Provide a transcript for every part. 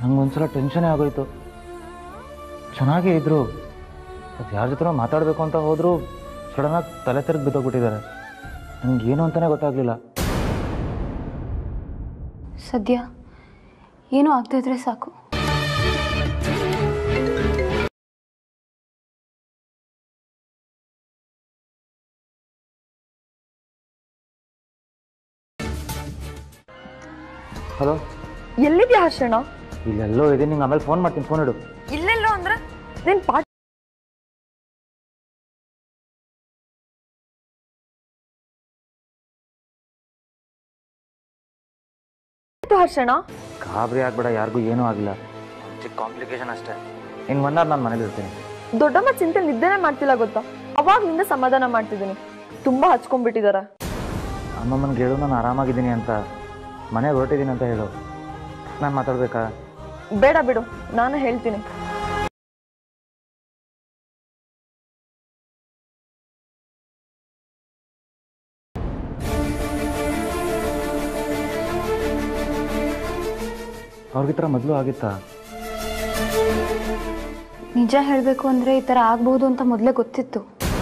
ನಂಗೊಂದ್ಸಲ ಟೆನ್ಷನೇ ಆಗೋಯ್ತು ಚೆನ್ನಾಗೇ ಇದ್ರು ಅದು ಯಾರ ಜೊತೆ ಮಾತಾಡಬೇಕು ಅಂತ ಹೋದರೂ ಸಡನ್ನಾಗಿ ತಲೆ ತಿರುಗಿ ಬಿದ್ದೋಗ್ಬಿಟ್ಟಿದ್ದಾರೆ ನಂಗೆ ಏನು ಅಂತಲೇ ಗೊತ್ತಾಗಲಿಲ್ಲ ಸದ್ಯ ಏನೂ ಆಗದೆ ಇದ್ರೆ ಸಾಕು ಹಲೋ ಎಲ್ಲಿದ್ಯಾ ಹರ್ಷಣ ಇಲ್ಲೆಲ್ಲೋ ಇದೆ ನಿಂಗೆ ಆಮೇಲೆ ಫೋನ್ ಮಾಡ್ತೀನಿ ಫೋನ್ ಇಡು ಇಲ್ಲೆಲ್ಲೋ ಅಂದ್ರೆ ನಿನ್ ಪಾಠ ಹರ್ಷಣ ಗಾಬರಿ ಆಗ್ಬೇಡ ಯಾರಿಗೂ ಏನೂ ಆಗಿಲ್ಲ ಚಿಕ್ಕ ಕಾಂಪ್ಲಿಕೇಶನ್ ಅಷ್ಟೇ ಇನ್ನು ಬಂದಾಗ ನಾನು ಮನೇಲಿ ಇರ್ತೀನಿ ದೊಡ್ಡಮ್ಮ ಚಿಂತೆ ನಿದ್ದೆನೆ ಮಾಡ್ತಿಲ್ಲ ಗೊತ್ತಾ ಅವಾಗ್ಲಿಂದ ಸಮಾಧಾನ ಮಾಡ್ತಿದ್ದೀನಿ ತುಂಬಾ ಹಚ್ಕೊಂಡ್ಬಿಟ್ಟಿದಾರೆ ಅಮ್ಮಮ್ಮನಿಗೆ ಹೇಳು ನಾನು ಆರಾಮಾಗಿದ್ದೀನಿ ಅಂತ ಮನೆಗೆ ಹೊರಟಿದ್ದೀನಿ ಅಂತ ಹೇಳು ನಾನು ಮಾತಾಡ್ಬೇಕಾ ಬೇಡ ಬಿಡು ನಾನು ಹೇಳ್ತೀನಿ ಅವ್ರಿಗೆ ಈ ಥರ ಮೊದಲು ಆಗಿತ್ತಾ ನಿಜ ಹೇಳಬೇಕು ಅಂದರೆ ಈ ಥರ ಆಗ್ಬೋದು ಅಂತ ಮೊದಲೇ ಗೊತ್ತಿತ್ತು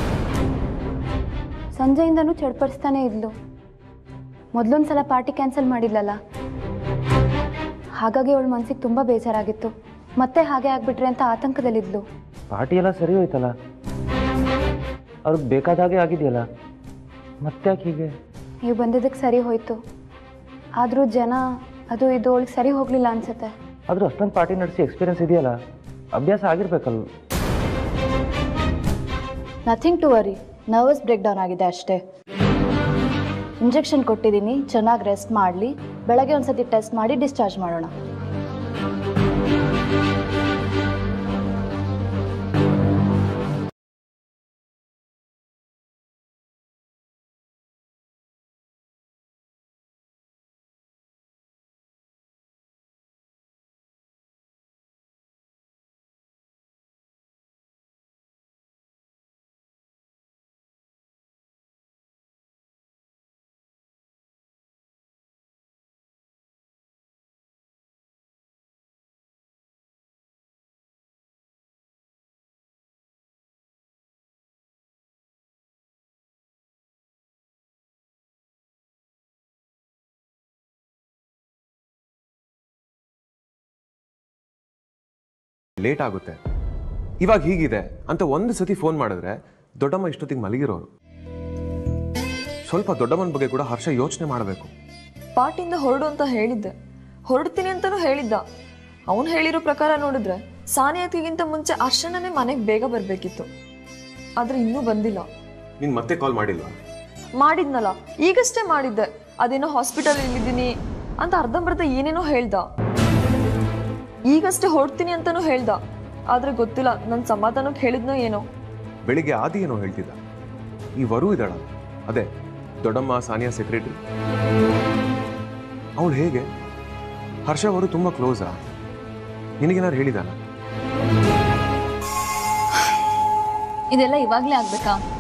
ಸಂಜೆಯಿಂದನೂ ಚಡ್ಪಡಿಸ್ತಾನೆ ಇದ್ಲು ಮೊದಲೊಂದು ಸಲ ಪಾರ್ಟಿ ಕ್ಯಾನ್ಸಲ್ ಮಾಡಿಲ್ಲಲ್ಲ ಹಾಗಾಗಿ ಅವಳ ಮನಸ್ಸಿಗೆ ತುಂಬ ಬೇಜಾರಾಗಿತ್ತು ಮತ್ತೆ ಹಾಗೆ ಆಗ್ಬಿಟ್ರೆ ಅಂತ ಆತಂಕದಲ್ಲಿದ್ಲು ಪಾರ್ಟಿ ಎಲ್ಲ ಸರಿ ಹೋಯ್ತಲ್ಲ ಅವ್ರಿಗೆ ಬೇಕಾದಾಗೆ ಆಗಿದೆಯಲ್ಲ ಮತ್ತೆ ಯಾಕೆ ಹೀಗೆ ನೀವು ಬಂದಿದ್ದಕ್ಕೆ ಸರಿ ಹೋಯ್ತು ಆದರೂ ಜನ ಅದು ಇದು ಅವಳಿಗೆ ಸರಿ ಹೋಗಲಿಲ್ಲ ಅನ್ಸುತ್ತೆ ಆದರೂ ಅಷ್ಟೊಂದು ಪಾರ್ಟಿ ನಡೆಸಿ ಎಕ್ಸ್ಪೀರಿಯನ್ಸ್ ಇದೆಯಲ್ಲ ಅಭ್ಯಾಸ ಆಗಿರ್ಬೇಕಲ್ಲ nothing to worry nervous breakdown ಆಗಿದೆ ಅಷ್ಟೇ ಇಂಜೆಕ್ಷನ್ ಕೊಟ್ಟಿದ್ದೀನಿ ಚೆನ್ನಾಗಿ ರೆಸ್ಟ್ ಮಾಡಲಿ ಬೆಳಗ್ಗೆ ಒಂದ್ಸತಿ ಟೆಸ್ಟ್ ಮಾಡಿ ಡಿಸ್ಚಾರ್ಜ್ ಮಾಡೋಣ ಲೇಟ್ ಆಗುತ್ತೆ ಇವಾಗ ಹೀಗಿದೆ ಅಂತ ಒಂದು ಸತಿ ಫೋನ್ ಮಾಡಿದ್ರೆ ದೊಡ್ಡಮ್ಮ ಇಷ್ಟೊತ್ತಿಗೆ ಮಲಗಿರೋರು ಸ್ವಲ್ಪ ದೊಡ್ಡಮ್ಮನ ಬಗ್ಗೆ ಕೂಡ ಹರ್ಷ ಯೋಚನೆ ಮಾಡಬೇಕು ಪಾರ್ಟಿಯಿಂದ ಹೊರಡು ಅಂತ ಹೇಳಿದ್ದೆ ಹೊರಡ್ತೀನಿ ಅಂತಾನೂ ಹೇಳಿದ್ದ ಅವನು ಹೇಳಿರೋ ಪ್ರಕಾರ ನೋಡಿದ್ರೆ ಸಾನಿಯಾತಿಗಿಂತ ಮುಂಚೆ ಹರ್ಷಣನೇ ಮನೆಗೆ ಬೇಗ ಬರ್ಬೇಕಿತ್ತು ಆದ್ರೆ ಇನ್ನೂ ಬಂದಿಲ್ಲ ನೀನು ಮತ್ತೆ ಕಾಲ್ ಮಾಡಿಲ್ವಾ ಮಾಡಿದ್ನಲ್ಲ ಈಗಷ್ಟೇ ಮಾಡಿದ್ದೆ ಅದೇನೋ ಹಾಸ್ಪಿಟಲ್ ಇಲ್ಲಿದ್ದೀನಿ ಅಂತ ಅರ್ಧಂಬರ್ಧ ಏನೇನೋ ಹೇಳ್ದ ಈಗಷ್ಟೇ ಹೊರಡ್ತೀನಿ ಅಂತಾನೂ ಹೇಳ್ದ ಆದ್ರೆ ಗೊತ್ತಿಲ್ಲ ನನ್ನ ಸಮಾಧಾನಕ್ಕೆ ಹೇಳಿದ್ನೋ ಏನೋ ಬೆಳಿಗ್ಗೆ ಆದಿ ಏನೋ ಹೇಳ್ತಿದ್ದ ಈ ವರು ಇದ್ದಾಳ ಅದೇ ದೊಡ್ಡಮ್ಮ ಸಾನಿಯಾ ಸೆಕ್ರೆಟರಿ ಅವಳು ಹೇಗೆ ಹರ್ಷ ಅವರು ತುಂಬಾ ಕ್ಲೋಸಾ ನಿನಗೇನಾರು ಹೇಳಿದಾನ ಇದೆಲ್ಲ ಇವಾಗಲೇ ಆಗ್ಬೇಕಾ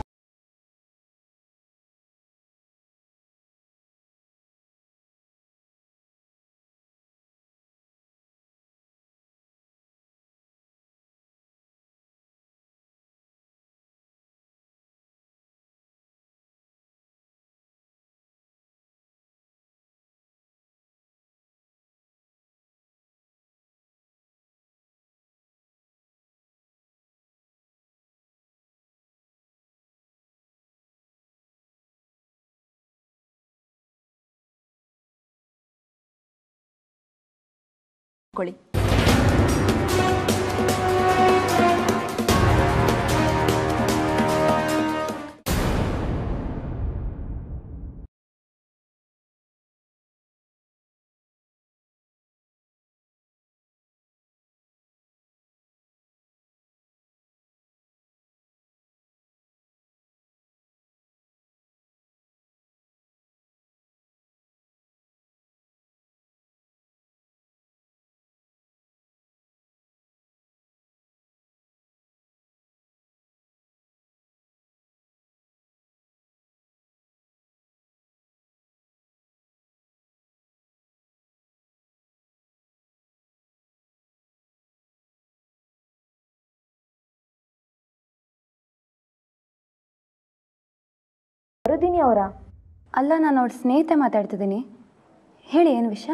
ವರುದಿನಿ ಅವರ ಅಲ್ಲ ನಾನು ಅವ್ರ ಸ್ನೇಹಿತೆ ಮಾತಾಡ್ತಿದ್ದೀನಿ ಹೇಳಿ ಏನು ವಿಷಯ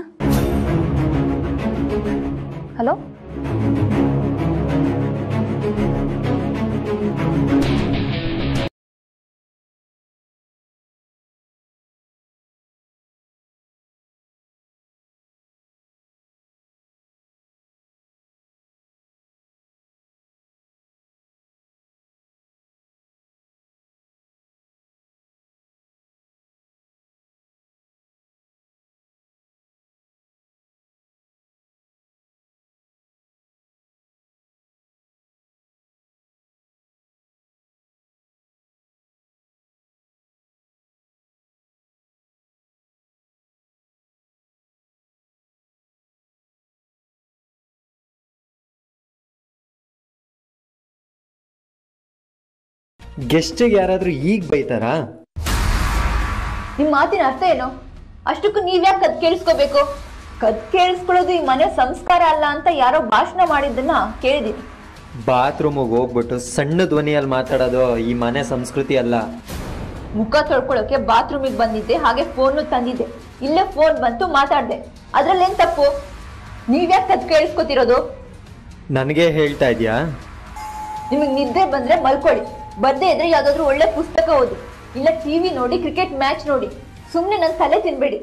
ಹಲೋ ಗೆಸ್ಟಿಗೆ ಯಾರಾದರೂ ಈಗ ಬೈತಾರಾ ನಿಮ್ ಮಾತಿನ ಅರ್ಥ ಏನು ಅಷ್ಟಕ್ಕೂ ನೀವ್ಯಾಕೆ ಕದ್ ಕೇಳಿಸ್ಕೋಬೇಕು ಕದ್ ಕೇಳಿಸ್ಕೊಳ್ಳೋದು ಈ ಮನೆ ಸಂಸ್ಕಾರ ಅಲ್ಲ ಅಂತ ಯಾರೋ ಭಾಷಣ ಮಾಡಿದ್ದನ್ನ ಕೇಳಿದೀನಿ ಬಾತ್ರೂಮಿಗೆ ಹೋಗ್ಬಿಟ್ಟು ಸಣ್ಣ ಧ್ವನಿಯಲ್ಲಿ ಮಾತಾಡೋದು ಈ ಮನೆ ಸಂಸ್ಕೃತಿ ಅಲ್ಲ ಮುಖ ತೊಳ್ಕೊಳ್ಳೋಕೆ ಬಾತ್ರೂಮಿಗೆ ಬಂದಿದ್ದೆ ಹಾಗೆ ಫೋನು ತಂದಿದ್ದೆ ಇಲ್ಲೇ ಫೋನ್ ಬಂತು ಮಾತಾಡ್ದೆ ಅದ್ರಲ್ಲೇನ್ ತಪ್ಪು ನೀವ್ಯಾಕೆ ಕದ್ ಕೇಳಿಸ್ಕೊತಿರೋದು ನನಗೆ ಹೇಳ್ತಾ ಇದೆಯಾ ನಿಮಗೆ ನಿದ್ದೆ ಬಂದ್ರೆ ಮಲ್ಕೊಳ್ಳಿ ಬರ್ದೇ ಇದ್ರೆ ಯಾವ್ದಾದ್ರು ಒಳ್ಳೆ ಪುಸ್ತಕ ಓದಿ ಇಲ್ಲ ಟಿವಿ ನೋಡಿ ಕ್ರಿಕೆಟ್ ಮ್ಯಾಚ್ ನೋಡಿ ಸುಮ್ನೆ ನನ್ ತಲೆ ತಿನ್ಬೇಡಿ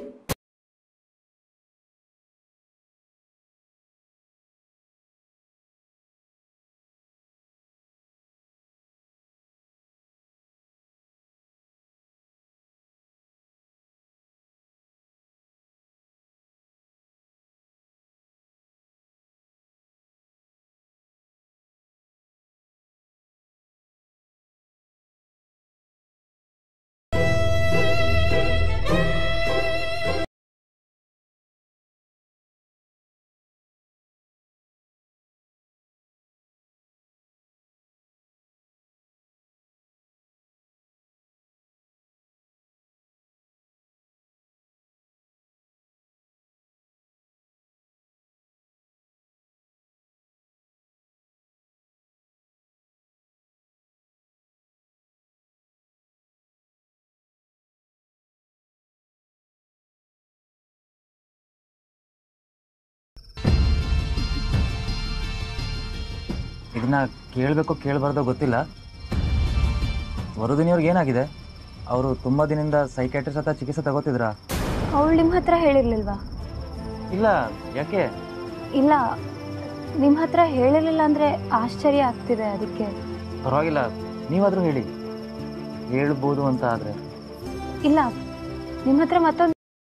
ಇದನ್ನ ಕೇಳಬೇಕೋ ಕೇಳಬಾರ್ದೋ ಗೊತ್ತಿಲ್ಲ ವರುದಿನಿಯವ್ರಿಗೆ ಏನಾಗಿದೆ ಅವರು ತುಂಬ ದಿನದಿಂದ ಸೈಕ್ಯಾಟ್ರಿಸ್ಟ್ ಹತ್ರ ಚಿಕಿತ್ಸೆ ತಗೋತಿದ್ರಾ ಅವಳು ನಿಮ್ಮ ಹತ್ರ ಹೇಳಿರ್ಲಿಲ್ವಾ ಇಲ್ಲ ಯಾಕೆ ಇಲ್ಲ ನಿಮ್ಮ ಹತ್ರ ಹೇಳಿರ್ಲಿಲ್ಲ ಅಂದರೆ ಆಶ್ಚರ್ಯ ಆಗ್ತಿದೆ ಅದಕ್ಕೆ ಪರವಾಗಿಲ್ಲ ನೀವಾದರೂ ಹೇಳಿ ಹೇಳ್ಬೋದು ಅಂತ ಆದರೆ ಇಲ್ಲ ನಿಮ್ಮ ಹತ್ರ ಮತ್ತೊಂದು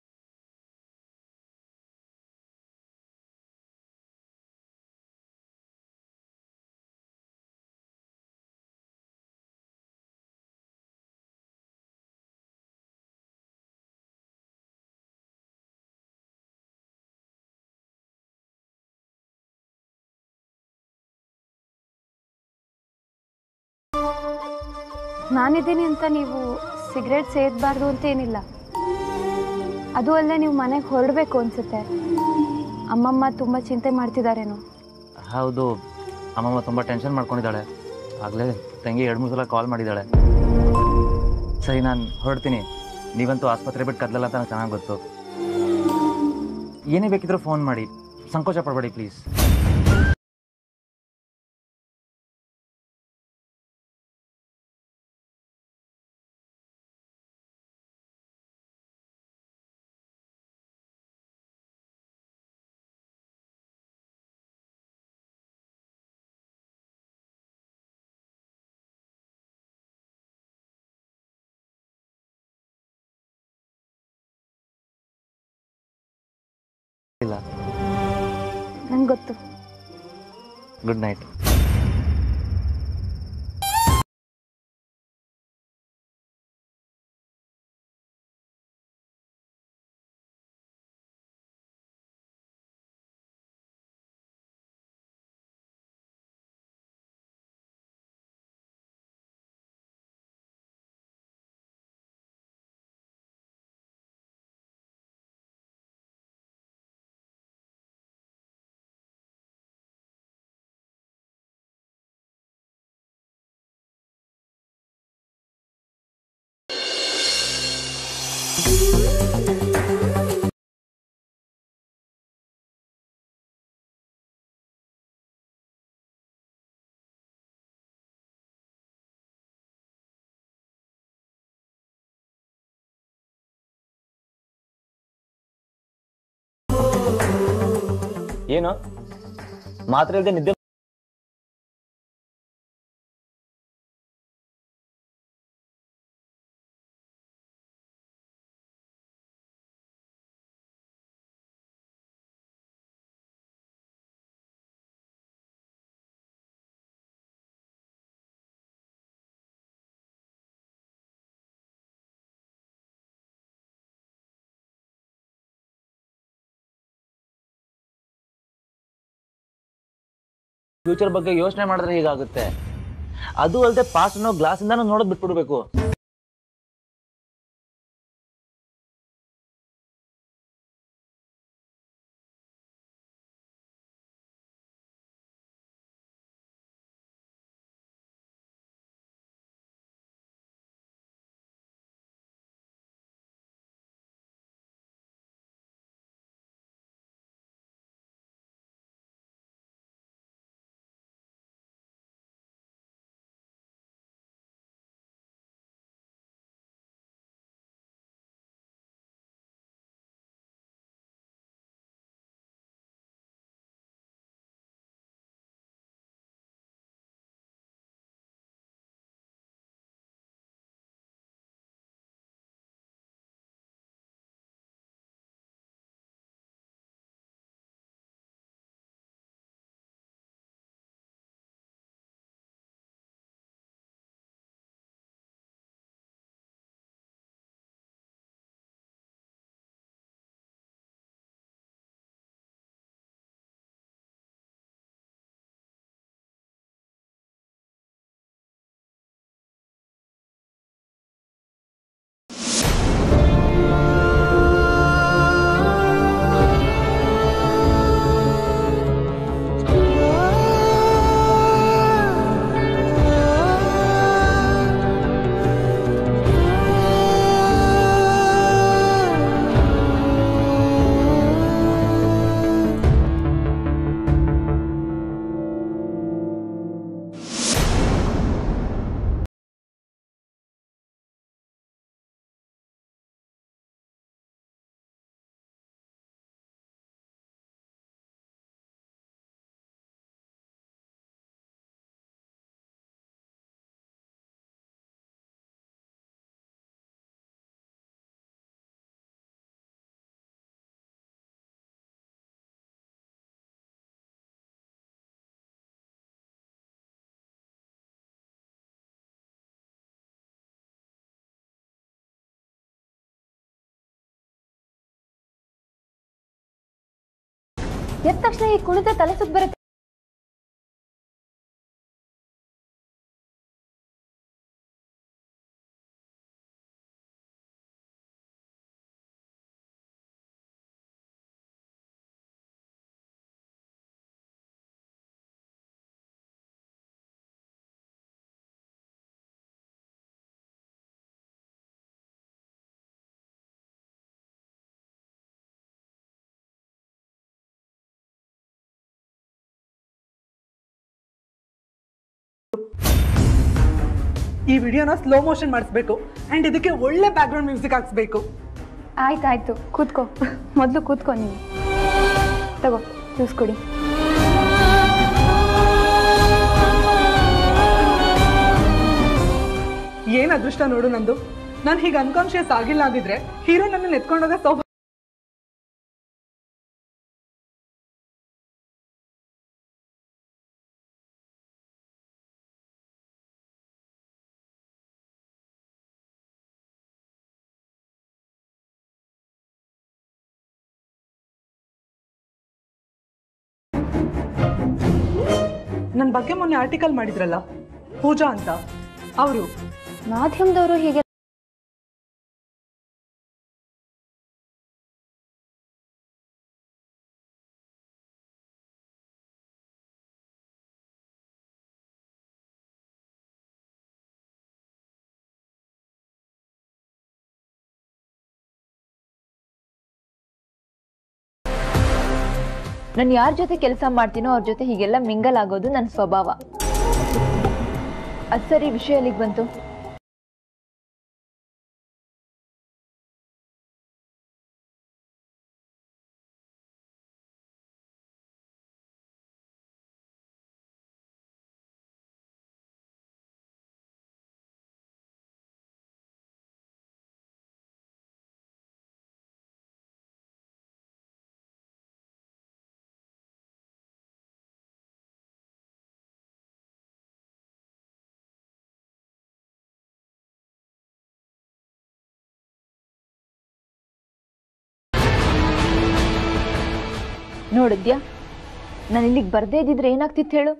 ನಾನಿದ್ದೀನಿ ಅಂತ ನೀವು ಸಿಗರೇಟ್ ಸೇದಬಾರ್ದು ಅಂತ ಏನಿಲ್ಲ ಅದು ಅಲ್ಲದೆ ನೀವು ಮನೆಗೆ ಹೊರಡಬೇಕು ಅನ್ಸುತ್ತೆ ಅಮ್ಮಮ್ಮ ತುಂಬ ಚಿಂತೆ ಮಾಡ್ತಿದ್ದಾರೇನೋ ಹೌದು ಅಮ್ಮಮ್ಮ ತುಂಬ ಟೆನ್ಷನ್ ಮಾಡ್ಕೊಂಡಿದ್ದಾಳೆ ಆಗಲೇ ತಂಗಿ ಎರಡು ಮೂರು ಸಲ ಕಾಲ್ ಮಾಡಿದ್ದಾಳೆ ಸರಿ ನಾನು ಹೊರಡ್ತೀನಿ ನೀವಂತೂ ಆಸ್ಪತ್ರೆ ಬಿಟ್ಟು ಕದಲಲ್ಲ ಅಂತ ನನಗೆ ಚೆನ್ನಾಗಿ ಗೊತ್ತು ಏನೇ ಬೇಕಿದ್ರೂ ಫೋನ್ ಮಾಡಿ ಸಂಕೋಚ ಪಡಬೇಡಿ ಪ್ಲೀಸ್ ಇಲ್ಲ ನಂಗೆ ಗೊತ್ತು ಗುಡ್ ನೈಟ್ ಏನು ಮಾತ್ರ ಇಲ್ಲದೆ ನಿದ್ದೆ ಫ್ಯೂಚರ್ ಬಗ್ಗೆ ಯೋಚನೆ ಮಾಡಿದ್ರೆ ಹೀಗಾಗುತ್ತೆ ಅದು ಅಲ್ಲದೆ ಪಾಸ್ಟ್ ಅನ್ನೋ ಗ್ಲಾಸಿಂದ ನೋಡೋದು ಬಿಟ್ಬಿಡ್ಬೇಕು ಎದ್ದ ತಕ್ಷಣ ಈ ಕುಣಿತ ತಲೆ ಸುತ್ತ ಬರುತ್ತೆ ಈ ವಿಡಿಯೋನ ಸ್ಲೋ ಮೋಷನ್ ಮಾಡಿಸ್ಬೇಕು ಆ್ಯಂಡ್ ಇದಕ್ಕೆ ಒಳ್ಳೆ ಬ್ಯಾಕ್ಗ್ರೌಂಡ್ ಮ್ಯೂಸಿಕ್ ಹಾಕ್ಸ್ಬೇಕು ಆಯ್ತಾಯ್ತು ಕೂತ್ಕೋ ಮೊದಲು ಕೂತ್ಕೋ ನೀನು ತಗೋ ಜ್ಯೂಸ್ ಕುಡಿ ಏನ್ ಅದೃಷ್ಟ ನೋಡು ನಂದು ನಾನು ಹೀಗೆ ಅನ್ಕಾನ್ಶಿಯಸ್ ಆಗಿಲ್ಲ ಆಗಿದ್ರೆ ಹೀರೋ ನನ್ನ ಎತ್ಕೊಂಡೋಗ ಸೌಭಾಗ್ಯ ನನ್ನ ಬಗ್ಗೆ ಮೊನ್ನೆ ಆರ್ಟಿಕಲ್ ಮಾಡಿದ್ರಲ್ಲ ಪೂಜಾ ಅಂತ ಅವರು ಮಾಧ್ಯಮದವರು ಹೀಗೆ ನಾನು ಯಾರ ಜೊತೆ ಕೆಲಸ ಮಾಡ್ತೀನೋ ಅವ್ರ ಜೊತೆ ಹೀಗೆಲ್ಲ ಮಿಂಗಲ್ ಆಗೋದು ನನ್ನ ಸ್ವಭಾವ ಅದು ಸರಿ ವಿಷಯ ಎಲ್ಲಿಗೆ ಬಂತು ನೋಡಿದ್ಯಾ ನಾನು ಇಲ್ಲಿಗೆ ಬರ್ದೇ ಇದ್ದಿದ್ರೆ ಏನಾಗ್ತಿತ್ತು ಹೇಳು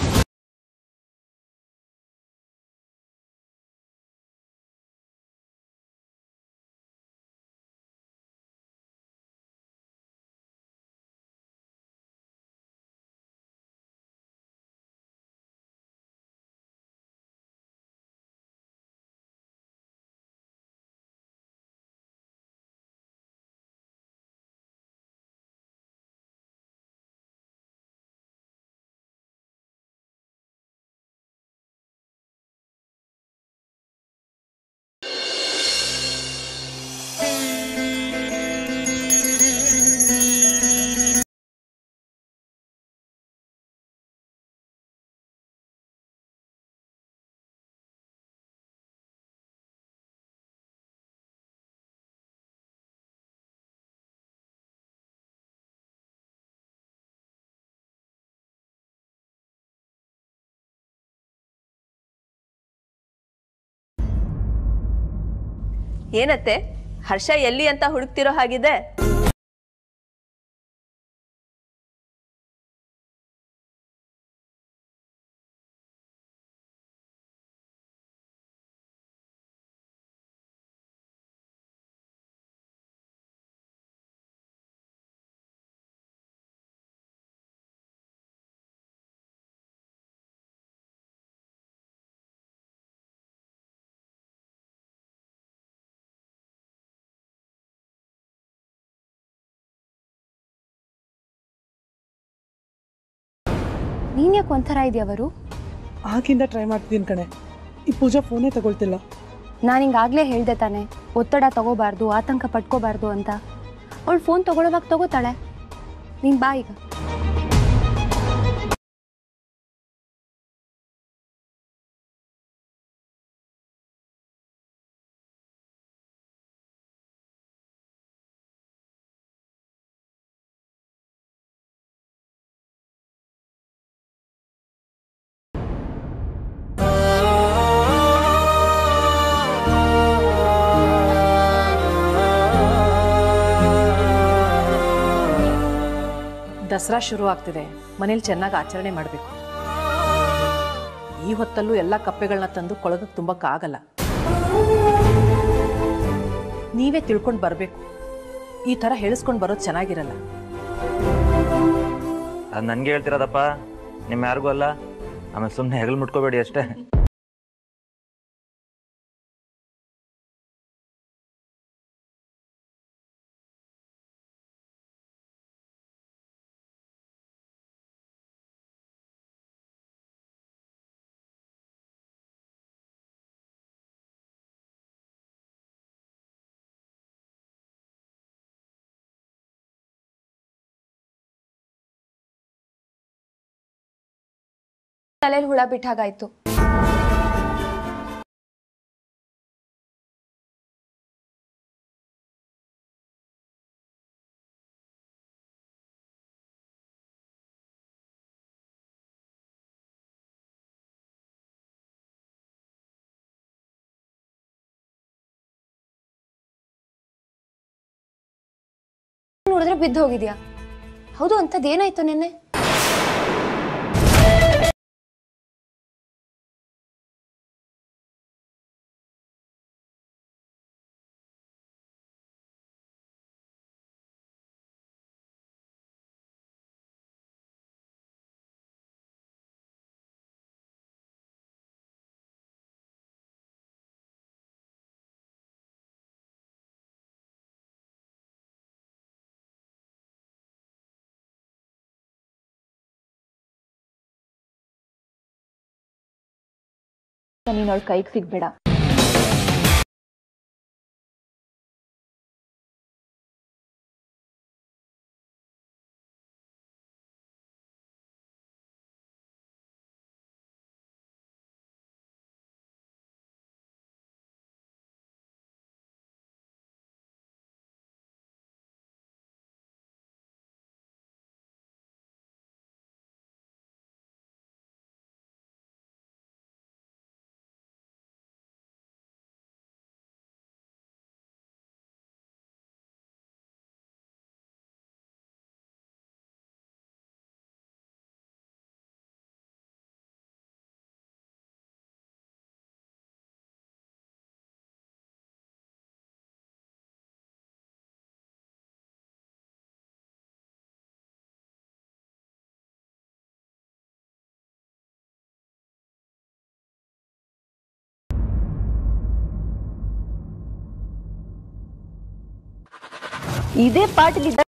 ಏನತ್ತೆ ಹರ್ಷ ಎಲ್ಲಿ ಅಂತ ಹುಡುಕ್ತಿರೋ ಹಾಗಿದೆ ನೀನ್ ಯಾಕೆ ಒಂಥರ ಇದೆಯವರು ಆಗಿಂದ ಟ್ರೈ ಮಾಡ್ತಿದ್ದೀನಿ ಕಣೆ ಈ ಪೂಜಾ ಫೋನೇ ತಗೊಳ್ತಿಲ್ಲ ನಾನು ಹಿಂಗಾಗಲೇ ಹೇಳ್ದೆ ತಾನೆ ಒತ್ತಡ ತಗೋಬಾರ್ದು ಆತಂಕ ಪಟ್ಕೋಬಾರ್ದು ಅಂತ ಅವಳು ಫೋನ್ ತಗೊಳ್ಳೋವಾಗ ತಗೋತಾಳೆ ನೀನು ಬಾ ಈಗ ದಸರಾ ಶುರು ಆಗ್ತಿದೆ ಮನೇಲಿ ಚೆನ್ನಾಗಿ ಆಚರಣೆ ಮಾಡಬೇಕು ಈ ಹೊತ್ತಲ್ಲೂ ಎಲ್ಲ ಕಪ್ಪೆಗಳನ್ನ ತಂದು ಕೊಳಗಕ್ಕೆ ತುಂಬಕ್ಕಾಗಲ್ಲ ನೀವೇ ತಿಳ್ಕೊಂಡು ಬರಬೇಕು ಈ ಥರ ಹೇಳಿಸ್ಕೊಂಡು ಬರೋದು ಚೆನ್ನಾಗಿರಲ್ಲ ಅದು ನನಗೆ ಹೇಳ್ತಿರೋದಪ್ಪ ನಿಮ್ಮ ಯಾರಿಗೂ ಅಲ್ಲ ಆಮೇಲೆ ಸುಮ್ಮನೆ ಹೆಗಲು ಮುಟ್ಕೋಬೇಡಿ ಅಷ್ಟೇ ತಲೆಯಲ್ಲಿ ಹುಳ ಬಿಟ್ಟಾಗಾಯ್ತು ನೋಡಿದ್ರೆ ಬಿದ್ದು ಹೋಗಿದ್ಯಾ ಹೌದು ಅಂಥದ್ದೇನಾಯ್ತು ನಿನ್ನೆ ನೀನು ಅವಳ ಕೈಗೆ ಸಿಗ್ಬೇಡ ಇದೇ ಪಾಟಿಲಿದ್ದ